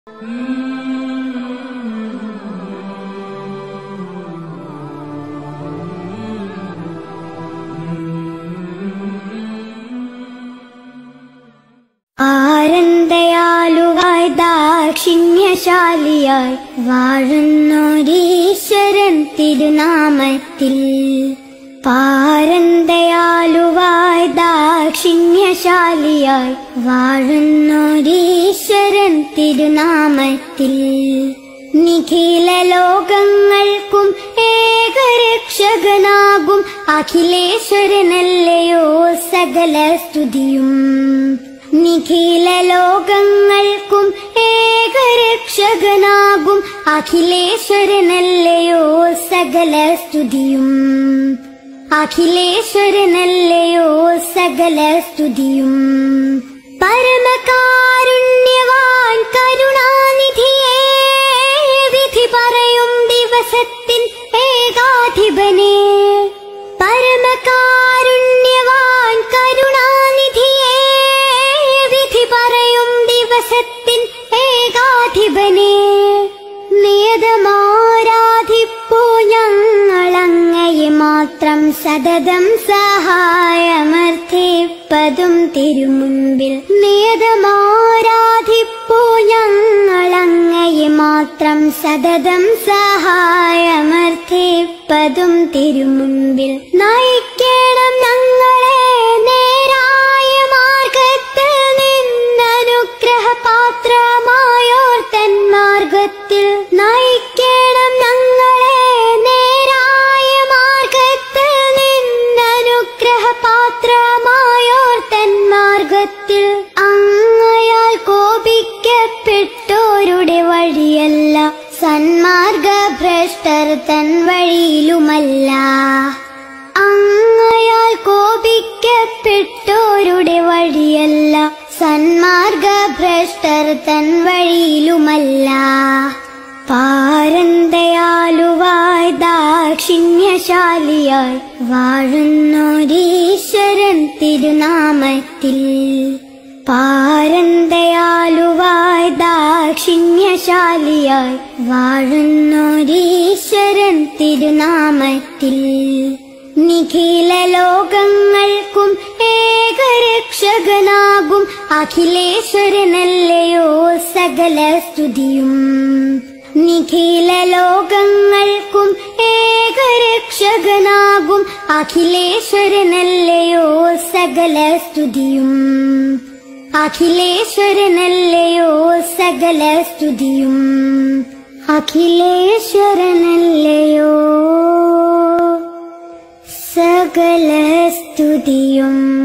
ആരന്തയാലുവായി ദാക്ഷിണ്യശാലിയായി വാഴുന്നൊരീശ്വരൻ തിരുനാമത്തിൽ പാരന്തയാലുവായി ദാക്ഷിണ്യശാലിയായി വാഴുന്നൊരീശ്വരൻ തിരുനാമത്തിൽ നിഖില ലോകങ്ങൾക്കും ഏകരക്ഷകനാകും അഖിലേശ്വരനല്ലയോ സകല സ്തുതിയും നിഖില ലോകങ്ങൾക്കും ഏകരക്ഷകനാകും അഖിലേശ്വരനല്ലയോ സകല സ്തുതിയും അഖിലേശ്വരനല്ലയോ സകല സ്തുതിയും പരമകാരുണ്യവാൻ കരുണാനിധിയേ വിധി പറയും ദിവസത്തിൻ ഏകാധിപനേ പരമകാരുണ്യവാൻ കരുണാനിധിയേ വിധി പറയും ദിവസത്തിൻ ഏകാധിപനേ നിയതമാരാധിപ്പോ ഞങ്ങളങ്ങയെ മാത്രം സതതം സഹായമർത്ഥിപ്പതും തിരുമുൻപിൽ നിയതമാരാധിപ്പോ ഞങ്ങളങ്ങയെ മാത്രം സതതം സഹായമർത്ഥിപ്പതും തിരുമുൻപിൽ നയിക്കണം ഞങ്ങളെ നേരായ മാർഗത്തിൽ നിന്നനുഗ്രഹ പാത്രമായോർ തൻ മാർഗത്തിൽ നയിക്കണം ഞങ്ങളെ നേരായ മാർഗത്തിൽ നിന്നനുഗ്രഹ പാത്രമായോർ തൻ മാർഗത്തിൽ അങ്ങയാൽ കോപിക്കപ്പെട്ടോരുടെ വഴിയല്ല സന്മാർഗ ഭ്രഷ്ടർ തൻ വഴിയിലുമല്ല അങ്ങയാൽ കോപിക്കപ്പെട്ടോരുടെ വഴിയല്ല സന്മാർഗ ഭ്രഷ്ടർ തൻ വഴിയിലുമല്ല പാരന്തയാലുവായി ദാക്ഷിണ്യശാലിയായി വാഴുന്നൊരീശ്വരൻ തിരുനാമത്തിൽ പാരന്തയാലുവായി ദാക്ഷിണ്യശാലിയായി വാഴുന്നൊരീശ്വരൻ തിരുനാമത്തിൽ നിഖില ലോകങ്ങൾക്കും ഏകരക്ഷകനാകും അഖിലേശ്വരനല്ലയോ സകല സ്തുതിയും നിഖില ലോകങ്ങൾക്കും ഏകരക്ഷകനാകും അഖിലേശ്വരനല്ലയോ സകല സ്തുതിയും അഖിലേശ്വരനല്ലയോ സകല സ്തുതിയും അഖിലേശ്വരനല്ലയോ സകല സ്തുതിയും